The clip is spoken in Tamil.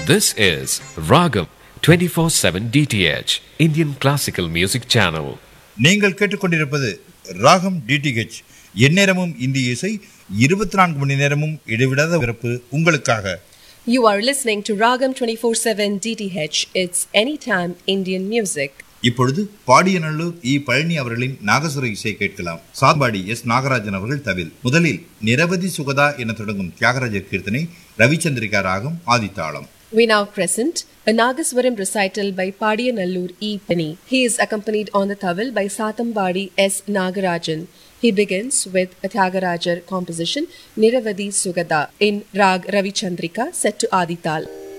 This is Ragam 24/7 DTH Indian Classical Music Channel. நீங்கள் கேட்டுக்கொண்டிருப்பது ராகம் டிடிஹெச் எந்நேரமும் இந்திய இசை இருபத்தி நான்கு மணி நேரமும் இடைவிடாத பிறப்பு உங்களுக்காக You are listening to Ragam 24/7 DTH. It's anytime Indian music. இப்பொழுது பாடியநல்லூர் இ பழனி அவர்களின் நாகசுர இசை கேட்கலாம் சாத்பாடி எஸ் நாகராஜன் அவர்கள் தவில் முதலில் நிரவதி சுகதா என தொடங்கும் தியாகராஜர் கீர்த்தனை ரவிச்சந்திரிகா ராகம் ஆதித்தாளம் We now present a Nagaswaram recital by Padiyanallur E. Penny. He is accompanied on the tawil by Satambadi S. Nagarajan. He begins with a Tyagarajar composition Niravadi Sugada in Rag Ravichandrika set to Adital.